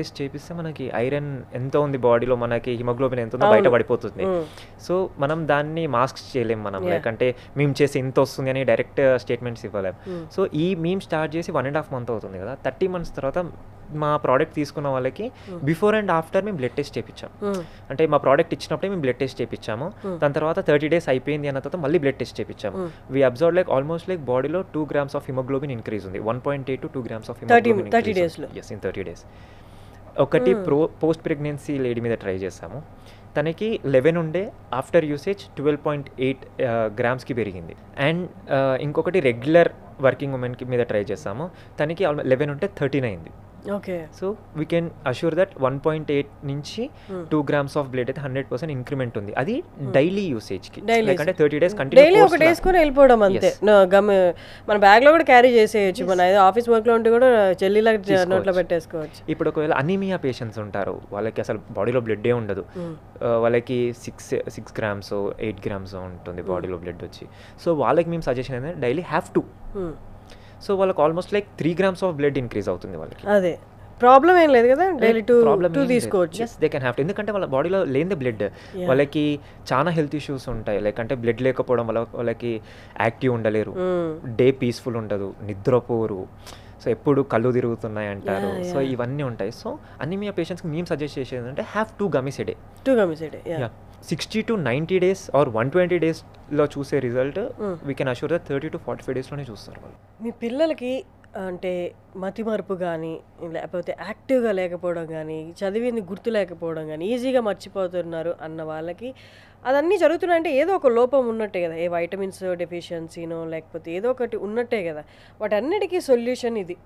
టెస్ట్ చేపిస్తే మనకి ఐరన్ ఎంత ఉంది బాడీలో మనకి హిమోగ్లోబిన్ ఎంత ఉందో బయట పడిపోతుంది సో మనం దాన్ని మాస్క్ చేయలేం మనం లైక్ అంటే మేము చేసి ఇంత వస్తుంది అని డైరెక్ట్ స్టేట్మెంట్స్ ఇవ్వలేం సో ఈ మేము స్టార్ట్ చేసి వన్ అండ్ హాఫ్ మంత్ అవుతుంది కదా థర్టీ మంత్స్ తర్వాత మా ప్రోడక్ట్ తీసుకున్న వాళ్ళకి బిఫోర్ అండ్ ఆఫ్టర్ మేము బ్లడ్ టెస్ట్ చేయించాం అంటే మా ప్రోడక్ట్ ఇచ్చినప్పుడే మేము బ్లడ్ టెస్ట్ చేయించాము దాని తర్వాత థర్టీ డేస్ అయిపోయింది అన్న తర్వాత మళ్ళీ బ్లడ్ టెస్ట్ చేయించాము we observe like almost like బాడీలో two grams of haemoglobin increase ఉంది one point eight to two grams of 30 30 days లో. ఎస్ ఇన్ థర్టీ డేస్ ఒకటి ప్రో పోస్ట్ ప్రెగ్నెన్సీ లేడీ మీద ట్రై చేసాము తనకి లెవెన్ ఉండే after usage twelve point eight గ్రామ్స్కి పెరిగింది అండ్ ఇంకొకటి రెగ్యులర్ వర్కింగ్ ఉమెన్కి మీద ట్రై చేసాము తనకి లెవెన్ ఉంటే థర్టీన్ అయింది okay so we can assure that one point eight నుంచి టూ గ్రామ్స్ ఆఫ్ బ్లడ్ అయితే హండ్రెడ్ పర్సెంట్ ఇంక్రిమెంట్ ఉంది అది డైలీ యూసేజ్కి Daily లైక్ అంటే థర్టీ డేస్ డైలీ ఒకటి కంటిన్యూ వేసుకొని వెళ్ళిపోవడం అంతే నా గమ్ మన బ్యాగ్ లో కూడా క్యారీ చేసేయచ్చు మన ఏదో ఆఫీస్ వర్క్ లో ఉంటే కూడా చెల్లిలా నోట్లో పెట్టేసుకోవచ్చు ఇప్పుడు ఒకవేళ అనీమియా పేషెంట్స్ ఉంటారు వాళ్ళకి అసలు బాడీలో బ్లడ్ ఏ ఉండదు ఆ, వాళ్ళకి six six grams eight grams ఉంటుంది బాడీలో బ్లడ్ వచ్చి సో వాళ్ళకి మేము సజెషన్ ఏంటంటే daily have to Hmm. So వాళ్ళకి almost like three grams of blood increase అవుతుంది వాళ్ళకి అదే ప్రాబ్లం ఏం లేదు కదా డైలీ టూ టూ తీసుకోవచ్చు దే కెన్ హ్యావ్ ఎందుకంటే వాళ్ళ బాడీలో లేని బ్లడ్ వాళ్ళకి చాలా హెల్త్ ఇష్యూస్ ఉంటాయి లైక్ అంటే బ్లడ్ లేకపోవడం వల్ల వాళ్ళకి యాక్టివ్ ఉండలేరు డే పీస్ఫుల్ ఉండదు నిద్రపోరు సో ఎప్పుడు కళ్ళు తిరుగుతున్నాయి అంటారు సో ఇవన్నీ ఉంటాయి సో అనిమియా పేషెంట్స్కి మేము సజెస్ట్ చేసేది అంటే have two gummies a day two కమిసైడ్ sixty to ninety days or one twenty డేస్లో చూసే result we can assure that thirty to forty five డేస్లోనే చూస్తారు వాళ్ళు మీ పిల్లలకి అంటే మతిమరుపు కానీ లేకపోతే యాక్టివ్గా లేకపోవడం కానీ చదివింది గుర్తు లేకపోవడం కానీ ఈజీగా మర్చిపోతున్నారు అన్న వాళ్ళకి అదన్నీ జరుగుతున్నాయంటే ఏదో ఒక లోపం ఉన్నట్టే కదా ఏ వైటమిన్స్ డెఫిషియన్సీనో లేకపోతే ఏదో ఒకటి ఉన్నట్టే కదా వాటన్నిటికీ సొల్యూషన్ ఇది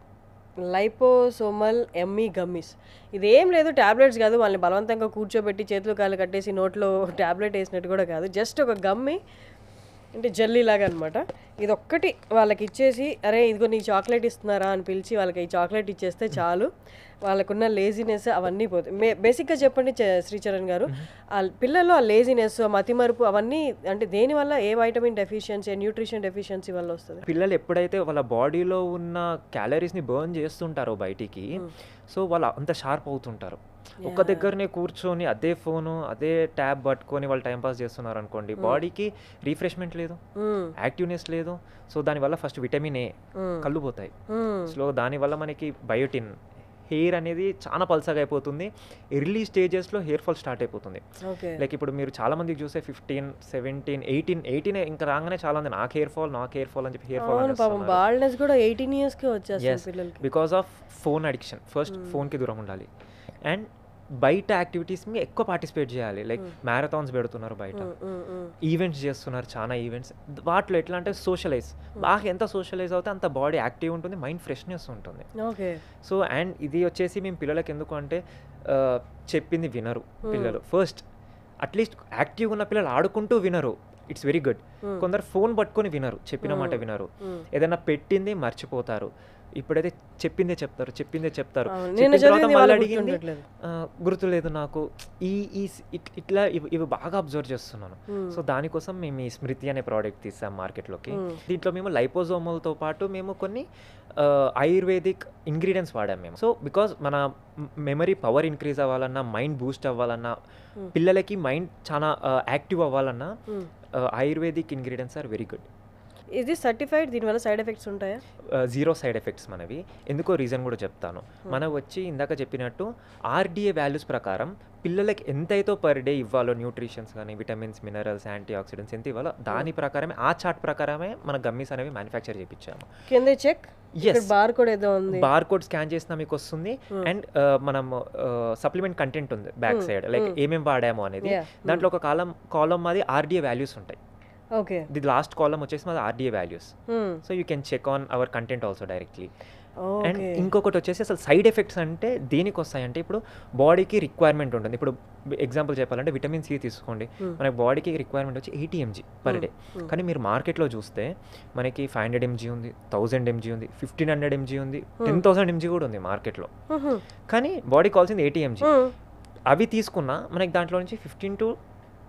లైపోసోమల్ ఎమ్మీ గమ్మిస్ ఇదేం లేదు ట్యాబ్లెట్స్ కాదు వాళ్ళని బలవంతంగా కూర్చోబెట్టి చేతులు కాళ్ళు కట్టేసి నోట్లో ట్యాబ్లెట్ వేసినట్టు కూడా కాదు జస్ట్ ఒక గమ్మి అంటే జల్లీ లాగా అనమాట ఇది ఒక్కటి వాళ్ళకి ఇచ్చేసి అరే ఇదిగో నీ చాక్లెట్ ఇస్తున్నారా అని పిలిచి వాళ్ళకి ఈ చాక్లెట్ ఇచ్చేస్తే చాలు వాళ్ళకున్న లేజినెస్ అవన్నీ పోతాయి మే బేసిక్గా చెప్పండి చ- శ్రీచరణ్ గారు ఆ పిల్లల్లో ఆ లేజినెస్ మతిమరుపు అవన్నీ అంటే దేనివల్ల ఏ వైటమిన్ డెఫిషియన్సీ న్యూట్రిషన్ డెఫిషియన్సీ వల్ల వస్తుంది పిల్లలు ఎప్పుడైతే వాళ్ళ బాడీలో ఉన్న క్యాలరీస్ని బర్న్ చేస్తుంటారో బయటికి సో వాళ్ళు అంత షార్ప్ అవుతుంటారు ఒక్క దగ్గరనే కూర్చొని అదే ఫోను అదే ట్యాబ్ పట్టుకొని వాళ్ళు టైం పాస్ చేస్తున్నారు అనుకోండి బాడీకి రీఫ్రెష్మెంట్ లేదు యాక్టివ్నెస్ లేదు సో దానివల్ల ఫస్ట్ విటమిన్ ఏ కళ్ళు పోతాయి స్లో దానివల్ల మనకి బయోటిన్ హెయిర్ అనేది చాలా పల్సగా అయిపోతుంది ఎర్లీ స్టేజెస్లో హెయిర్ ఫాల్ స్టార్ట్ అయిపోతుంది ఓకే లైక్ ఇప్పుడు మీరు చాలా మందికి చూస్తే ఫిఫ్టీన్ సెవెంటీన్ ఎయిటీన్ ఎయిటీన్ ఇంకా రాగానే చాలా మంది నాకు హెయిర్ ఫాల్ నాకు హెయిర్ ఫాల్ అని చెప్పి హెయిర్ అవును పాపం ఫాల్ బాల్నెస్ కూడా ఎయిటీన్ ఇయర్స్కి వచ్చేస్తుంది పిల్లలకి because of phone addiction first ఫోన్కి దూరం ఉండాలి అండ్ బయట యాక్టివిటీస్ మీ ఎక్కువ పార్టిసిపేట్ చేయాలి లైక్ మ్యారథాన్స్ పెడుతున్నారు బయట ఉమ్, ఉమ్. ఈవెంట్స్ చేస్తున్నారు చాలా ఈవెంట్స్ వాటిలో ఎట్లా అంటే సోషలైజ్ బాగా ఎంత సోషలైజ్ అవుతే అంత బాడీ యాక్టివ్ ఉంటుంది మైండ్ ఫ్రెష్నెస్ ఉంటుంది ఓకే సో అండ్ ఇది వచ్చేసి మేము పిల్లలకి ఎందుకు అంటే ఆ, చెప్పింది వినరు పిల్లలు ఫస్ట్ అట్లీస్ట్ యాక్టివ్గా ఉన్న పిల్లలు ఆడుకుంటూ వినరు ఇట్స్ వెరీ గుడ్ కొందరు ఫోన్ పట్టుకొని వినరు చెప్పిన మాట వినరు ఏదైనా పెట్టింది మర్చిపోతారు ఇప్పుడైతే చెప్పిందే చెప్తారు చెప్పిందే చెప్తారు అవును. చెప్పిన నిన్న తర్వాత చదివింది మళ్ళీ వాళ్ళకి అడిగింది గుర్తుండట్లేదు. ఆ, గుర్తులేదు నాకు ఈ ఈ స్- ఇట్- ఇట్లా ఇవి ఇవి బాగా అబ్జర్వ్ చేస్తున్నాను సో దానికోసం మేము ఈ స్మృతి అనే ప్రోడక్ట్ తీసాం మార్కెట్లోకి దీంట్లో మేము లైపోజోమల్తో పాటు మేము కొన్ని ఆ, ఆయుర్వేదిక్ ఇంగ్రీడియంట్స్ వాడాం మేము సో బికాజ్ మన మెమరీ పవర్ ఇంక్రీజ్ అవ్వాలన్నా మైండ్ బూస్ట్ అవ్వాలన్నా పిల్లలకి మైండ్ చాలా యాక్టివ్ అవ్వాలన్నా ఆ, ayurvedic ingredients are very good ఇది సర్టిఫైడ్ దీనివల్ల సైడ్ ఎఫెక్ట్స్ ఉంటాయా జీరో సైడ్ ఎఫెక్ట్స్ మనవి ఎందుకో రీజన్ కూడా చెప్తాను మనం వచ్చి ఇందాక చెప్పినట్టు ఆర్డిఏ వాల్యూస్ ప్రకారం పిల్లలకి ఎంతైతే పర్ డే ఇవ్వాలో న్యూట్రిషన్స్ కానీ విటమిన్స్ మినరల్స్ యాంటీ ఆక్సిడెంట్స్ ఎంత ఇవ్వాలో దాని ప్రకారమే ఆ చార్ట్ ప్రకారమే మన గమ్మీస్ అనేవి మ్యానుఫ్యాక్చర్ చేయించాము కింద చెక్ Yes. బార్ కూడా ఏదో ఉంది బార్ కోడ్ స్కాన్ చేసినా మీకు వస్తుంది అండ్ మనం సప్లిమెంట్ కంటెంట్ ఉంది బ్యాక్ సైడ్ లైక్ ఏమేమి వాడామో అనేది Yeah. దాంట్లో ఒక కాలం కాలం మాది ఆర్డిఏ వాల్యూస్ ఉంటాయి ఓకే ది లాస్ట్ కాలం వచ్చేసి మాది RDA values so you can check on our content also directly and okay ఇంకొకటి వచ్చేసి అసలు సైడ్ ఎఫెక్ట్స్ అంటే దేనికి వస్తాయంటే ఇప్పుడు బాడీకి రిక్వైర్మెంట్ ఉంటుంది ఇప్పుడు ఎగ్జాంపుల్ చెప్పాలంటే విటమిన్ సి తీసుకోండి మనకి బాడీకి రిక్వైర్మెంట్ వచ్చి ఎయిటీ ఎంజీ పర్ డే కానీ మీరు మార్కెట్లో చూస్తే మనకి ఫైవ్ హండ్రెడ్ ఎంజీ ఉంది థౌజండ్ ఎంజీ ఉంది ఫిఫ్టీన్ హండ్రెడ్ ఎంజీ ఉంది టెన్ థౌసండ్ ఎంజీ కూడా ఉంది మార్కెట్లో కానీ బాడీ కావాల్సింది ఎయిటీ ఎంజీ అవి తీసుకున్నా మనకి దాంట్లో నుంచి fifteen to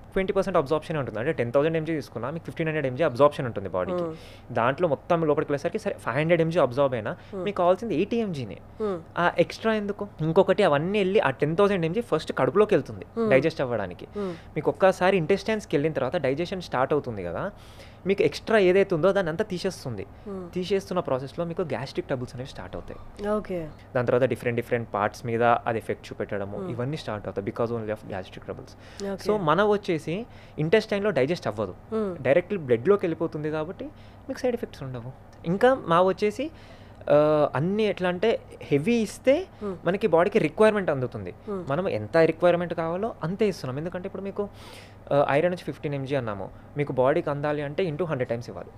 twenty percent absorption ఉంటుంది అంటే టెన్ థౌసండ్ ఎంజీ తీసుకున్నా మీకు ఫిఫ్టీన్ హండ్రెడ్ ఎంజీ అబ్జార్ప్షన్ ఉంటుంది బాడీకి దాంట్లో మొత్తం లోపలికి వెళ్ళేసరికి సరే ఫైవ్ హండ్రెడ్ ఎంజీ అబ్జార్బ్ అయినా మీకు కావాల్సింది ఎయిటీ ఎంజీనే ఆ ఎక్స్ట్రా ఎందుకు ఇంకొకటి అవన్నీ వెళ్ళి ఆ టెన్ థౌసండ్ ఎంజీ ఫస్ట్ కడుపులోకి వెళ్తుంది డైజెస్ట్ అవ్వడానికి మీకు ఒక్కసారి ఇంటెస్టైన్స్కి వెళ్ళిన తర్వాత డైజెషన్ స్టార్ట్ అవుతుంది కదా మీకు ఎక్స్ట్రా ఏదైతే ఉందో దాన్ని అంతా తీసేస్తుంది తీసేస్తున్న ప్రాసెస్లో మీకు గ్యాస్ట్రిక్ ట్రబుల్స్ అనేవి స్టార్ట్ అవుతాయి ఓకే దాని తర్వాత డిఫరెంట్ డిఫరెంట్ పార్ట్స్ మీద అది ఎఫెక్ట్ చూపెట్టడము ఇవన్నీ స్టార్ట్ అవుతాయి because only of gastric troubles so మన వచ్చేసి ఇంటెస్టైన్లో డైజెస్ట్ అవ్వదు డైరెక్ట్లీ బ్లడ్లోకి వెళ్ళిపోతుంది కాబట్టి మీకు సైడ్ ఎఫెక్ట్స్ ఉండవు ఇంకా మా వచ్చేసి ఆ, అన్ని ఎట్లా అంటే హెవీ ఇస్తే మనకి బాడీకి రిక్వైర్మెంట్ అందుతుంది మనం ఎంత రిక్వైర్మెంట్ కావాలో అంతే ఇస్తున్నాం ఎందుకంటే ఇప్పుడు మీకు ఐరన్ వచ్చి ఫిఫ్టీన్ ఎంజీ అన్నాము మీకు బాడీకి అందాలి అంటే ఇంటూ హండ్రెడ్ టైమ్స్ ఇవ్వాలి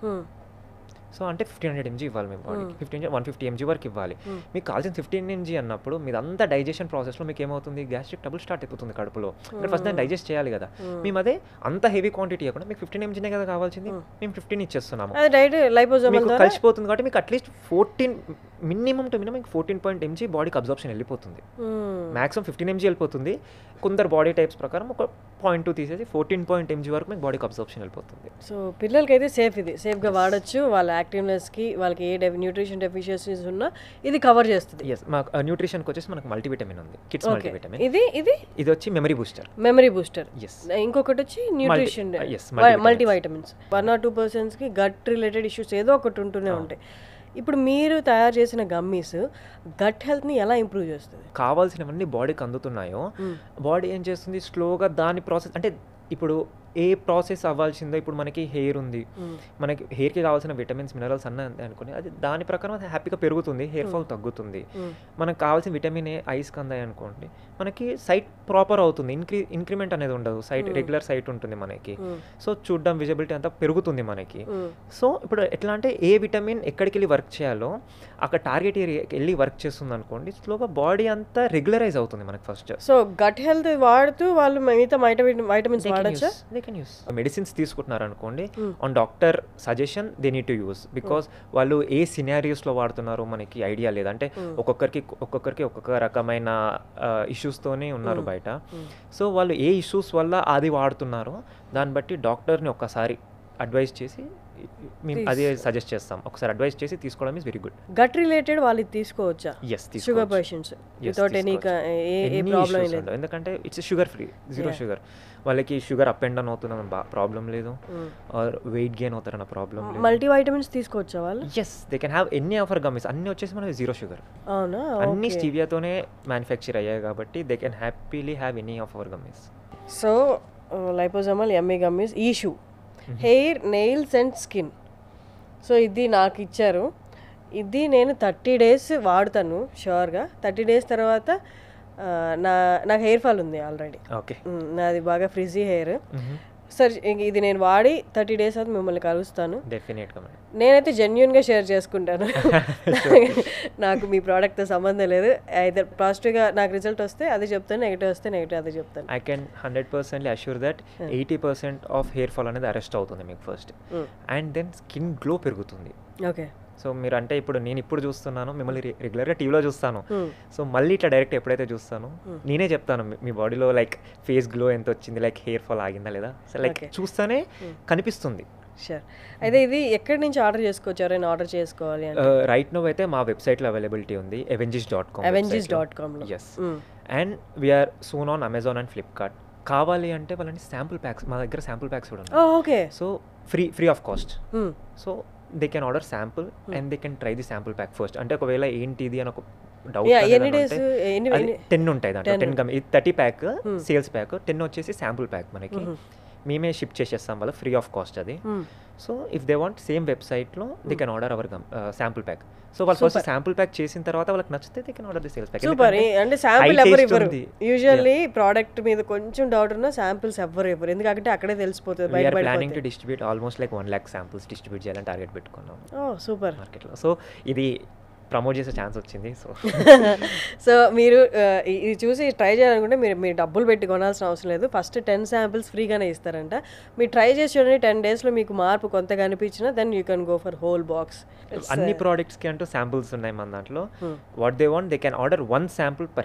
సో అంటే ఫిఫ్టీన్ హండ్రెడ్ ఎంజీ ఇవ్వాలి మీ బాడీకి ఫిఫ్టీన్ వన్ ఫిఫ్టీ ఎంజీ వరకు ఇవ్వాలి మీకు కావాల్సిన ఫిఫ్టీన్ ఎంజీ అన్నప్పుడు మీదంతా డైజెషన్ ప్రాసెస్లో మీకు ఏమవుతుంది గ్యాస్ట్రిక్ ట్రబుల్ స్టార్ట్ అయిపోతుంది కడుపులో అంటే ఫస్ట్ దాన్ని డైజెస్ట్ చేయాలి కదా మేము అదే అంత హెవీ క్వాంటిటీ ఇవ్వకుండా మీకు ఫిఫ్టీన్ ఎంజీనే కదా కావాల్సింది మేము ఫిఫ్టీన్ ఇచ్చేస్తున్నాము అది డైరెక్ట్ లైపోజోమల్ మీకు ద్వారా కలిసిపోతుంది కాబట్టి మీకు at least fourteen minimum to minimum మీకు ఫోర్టీన్ పాయింట్ ఎంజీ బాడీకి అబ్జార్ప్షన్ వెళ్ళిపోతుంది మాక్సిమం ఫిఫ్టీన్ ఎంజీ వెళ్ళిపోతుంది కొందరు బాడీ టైప్స్ ప్రకారం ఒక పాయింట్ టూ తీసేసి ఫోర్టీన్ పాయింట్ ఎంజీ వరకు మీకు బాడీకి అబ్జార్ప్షన్ వెళ్ళిపోతుంది సో పిల్లలకి అయితే సేఫ్ ఇది సేఫ్గా వాడచ్చు వాళ్ళ యాక్టివ్నెస్కి వాళ్ళకి ఏ డెఫి న్యూట్రిషన్ డెఫిషియన్సీస్ ఉన్నా ఇది కవర్ చేస్తుంది ఎస్ మాకు న్యూట్రిషన్కి వచ్చేసి మనకు మల్టీవిటమిన్ ఉంది కిడ్స్ ఓకే మల్టీవిటమిన్ ఇది ఇది ఇది వచ్చి memory booster memory booster yes ఇంకొకటి వచ్చి nutrition yes, multivitamins. Multi vitamins one or two పర్సన్స్కి గట్ రిలేటెడ్ ఇష్యూస్ ఏదో ఒకటి ఉంటూనే ఉంటాయి ఇప్పుడు మీరు తయారు చేసిన గమ్మీస్ గట్ హెల్త్ని ఎలా ఇంప్రూవ్ చేస్తుంది కావాల్సినవన్నీ బాడీకి అందుతున్నాయో బాడీ ఏం చేస్తుంది స్లోగా దాని ప్రాసెస్ అంటే ఇప్పుడు ఏ ప్రాసెస్ అవ్వాల్సిందో ఇప్పుడు మనకి హెయిర్ ఉంది మనకి హెయిర్కి కావాల్సిన విటమిన్స్ మినరల్స్ అన్న అంతే అనుకోని అది దాని ప్రకారం అది హ్యాపీగా పెరుగుతుంది హెయిర్ ఫాల్ తగ్గుతుంది మనకు కావాల్సిన విటమిన్ ఏ ఐస్కి అందాయి అనుకోండి మనకి సైట్ ప్రాపర్ అవుతుంది ఇంక్రీ ఇంక్రిమెంట్ అనేది ఉండదు సైట్ రెగ్యులర్ సైట్ ఉంటుంది మనకి సో చూడడం విజిబిలిటీ అంతా పెరుగుతుంది మనకి సో ఇప్పుడు ఎట్లా అంటే ఏ విటమిన్ ఎక్కడికి వెళ్ళి వర్క్ చేయాలో అక్కడ టార్గెట్ ఏరియాకి వెళ్ళి వర్క్ చేస్తుంది అనుకోండి స్లోగా బాడీ అంతా రెగ్యులరైజ్ అవుతుంది మనకి ఫస్ట్ సో గట్ హెల్త్ వాడుతూ వాళ్ళు మిగతా వైటమిన్ వైటమిన్స్ వాడచ్చా దే కెన్ యూస్ మెడిసిన్స్ తీసుకుంటున్నారు అనుకోండి on doctor suggestion they need to use because వాళ్ళు ఏ సినారియోస్లో వాడుతున్నారో మనకి ఐడియా లేదు అంటే ఒక్కొక్కరికి ఒక్కొక్కరికి ఒక్కొక్క రకమైన ఇష్యూస్తోనే ఉన్నారు బయట సో వాళ్ళు ఏ ఇష్యూస్ వల్ల అది వాడుతున్నారో దాన్ని బట్టి డాక్టర్ని ఒక్కసారి అడ్వైస్ చేసి మేము అదే సజెస్ట్ చేస్తాం ఒకసారి అడ్వైస్ చేసి తీసుకోవడం is very good gut related వాళ్ళు ఇది తీసుకోవచ్చా yes sugar patients without any uh uh problem లేదు ఎందుకంటే it's sugar free zero sugar వాళ్ళకి షుగర్ అప్ అండ్ డౌన్ అవుతున్న ప్రాబ్లం లేదు ఆర్ వెయిట్ గెయిన్ అవుతారన్న ప్రాబ్లం లేదు మల్టీ వైటమిన్స్ తీసుకోవచ్చా వాళ్ళు yes they can have any of our gummies అన్ని వచ్చేసి మనకి జీరో షుగర్ అవునా అన్ని స్టీవియాతోనే మ్యానుఫ్యాక్చర్ అయ్యాయి కాబట్టి they can happily have any of our gummies so liposomal MA gummies ఈ షూ hair nails and skin so ఇది నాకు ఇచ్చారు ఇది నేను థర్టీ డేస్ వాడుతాను షూర్గా థర్టీ డేస్ తర్వాత ఆ, నా నాకు హెయిర్ ఫాల్ ఉంది ఆల్రెడీ ఓకే నాది బాగా ఫ్రిజీ హెయిర్ సరే ఇంక ఇది నేను వాడి థర్టీ డేస్ తర్వాత మిమ్మల్ని కలుస్తాను డెఫినెట్గా మేడం నేనైతే జెన్యున్గా షేర్ చేసుకుంటాను నాకు మీ ప్రోడక్ట్తో సంబంధం లేదు అయితే పాజిటివ్గా నాకు రిజల్ట్ వస్తే అది చెప్తాను నెగిటివ్ వస్తే నెగిటివ్ అదే చెప్తాను I can hundred percently assure that eighty percent of hair fall అనేది అరెస్ట్ అవుతుంది మీకు first and then skin glow పెరుగుతుంది ఓకే సో మీరు అంటే ఇప్పుడు నేను ఇప్పుడు చూస్తున్నాను మిమ్మల్ని రె- రెగ్యులర్గా టీవీలో చూస్తాను సో మళ్ళీ ఇట్లా డైరెక్ట్ ఎప్పుడైతే చూస్తాను నేనే చెప్తాను మీ- మీ బాడీలో లైక్ ఫేస్ గ్లో ఎంత వచ్చింది లైక్ హెయిర్ ఫాల్ ఆగిందా లేదా సో లైక్ Okay. చూస్తేనే కనిపిస్తుంది షూర్ అయితే ఇది ఎక్కడి నుంచి ఆర్డర్ చేసుకోవచ్చు ఎవరైనా ఆర్డర్ చేసుకోవాలి అంటే రైట్ నో అయితే మా వెబ్సైట్లో అవైలబిలిటీ ఉంది Avengis dot com Avengis dot కామ్లో yes and we're soon on Amazon and Flipkart కావాలి అంటే వాళ్ళని శాంపుల్ ప్యాక్స్ మా దగ్గర శాంపుల్ ప్యాక్స్ కూడా ఉన్నాయి okay so free free of cost so they can order sample and they can try the sample pack first అంటే ఒకవేళ ఏంటిది అని ఒక Yeah, ఎన్ని days, ఎన్ని- డౌట్ ఎన్ని- టెన్ ఉంటాయి దాంట్లో టెన్ గమ్ ఇది thirty pack sales pack ten వచ్చేసి శాంపుల్ ప్యాక్ మనకి మేమే షిప్ చేసేస్తాం వాళ్ళు ఫ్రీ ఆఫ్ కాస్ట్ అది so if they want same వెబ్సైట్లో they can order our gum sample pack so వాళ్ళు ఫస్ట్ శాంపుల్ ప్యాక్ చేసిన తర్వాత వాళ్ళకి నచ్చితే they can order the sales pack super అంటే శాంపుల్ ఎవరు ఇవ్వరు ఉంది. యూజువల్లీ ప్రోడక్ట్ మీద కొంచెం డౌట్ ఉన్నా శాంపిల్స్ ఎవ్వరు ఇవ్వరు ఎందుకంటే అక్కడే తెలిసిపోతుంది బయట వీఆర్ బయట planning to distribute almost like one lakh samples distribute చేయాలని టార్గెట్ పెట్టుకున్నాం ఓ సూపర్ మార్కెట్లో సో ఇది ప్రమోట్ చేసే ఛాన్స్ వచ్చింది సో సో మీరు ఆ, ఇ- ఇది చూసి ట్రై చేయాలనుకుంటే మీరు మీరు డబ్బులు పెట్టి కొనాల్సిన అవసరం లేదు ఫస్ట్ టెన్ శాంపిల్స్ ఫ్రీగానే ఇస్తారంట మీరు ట్రై చేసి చూడండి టెన్ డేస్లో మీకు మార్పు కొంత కనిపించినా then you can go for whole box అన్ని ప్రోడక్ట్స్కి అంటూ శాంపుల్స్ ఉన్నాయి మన దాంట్లో what they want they can order one sample per head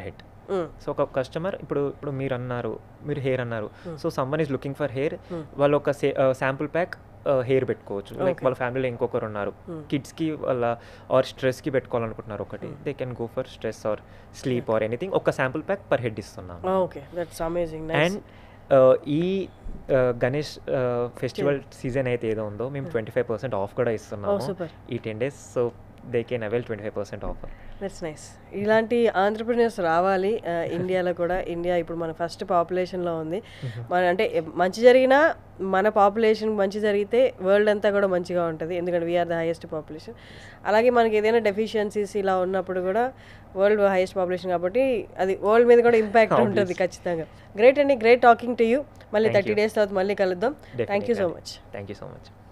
so ఒక కస్టమర్ ఇప్పుడు ఇప్పుడు మీరు అన్నారు మీరు హెయిర్ అన్నారు so someone is looking for hair వాళ్ళు ఒక శాంపుల్ ప్యాక్ హెయిర్ పెట్టుకోవచ్చు లైక్ వాళ్ళ ఫ్యామిలీలో ఇంకొకరు ఉన్నారు కిడ్స్కి వాళ్ళ ఆర్ స్ట్రెస్కి పెట్టుకోవాలనుకుంటున్నారు ఒకటి they can go for stress or sleep or anything ఒక శాంపుల్ ప్యాక్ పర్ హెడ్ ఇస్తున్నాం ఓకే దట్స్ అమేజింగ్ అండ్ ఈ గణేష్ ఫెస్టివల్ సీజన్ అయితే ఏదో ఉందో మేము ట్వంటీ ఫైవ్ పర్సెంట్ ఆఫ్ కూడా ఇస్తున్నాము super. ఈ ten days so they can avail twenty five percent offer that's nice ఇలాంటి ఆంటర్ప్రినర్స్ రావాలి ఆ, ఇండియాలో కూడా ఇండియా ఇప్పుడు మన ఫస్ట్ పాపులేషన్లో ఉంది మన అంటే ఎ- మంచి జరిగినా మన పాపులేషన్ మంచి జరిగితే వరల్డ్ అంతా కూడా మంచిగా ఉంటుంది ఎందుకంటే వీఆర్ ద హైయెస్ట్ పాపులేషన్ అలాగే మనకి ఏదైనా డెఫిషియన్సీస్ ఇలా ఉన్నప్పుడు కూడా వరల్డ్ హైయెస్ట్ పాపులేషన్ కాబట్టి అది వరల్డ్ మీద కూడా ఇంపాక్ట్ ఉంటుంది ఖచ్చితంగా గ్రేట్ అండి గ్రేట్ టాకింగ్ టు యూ మళ్ళీ థర్టీ డేస్ తర్వాత మళ్ళీ కలుద్దాం thank you so much thank you so much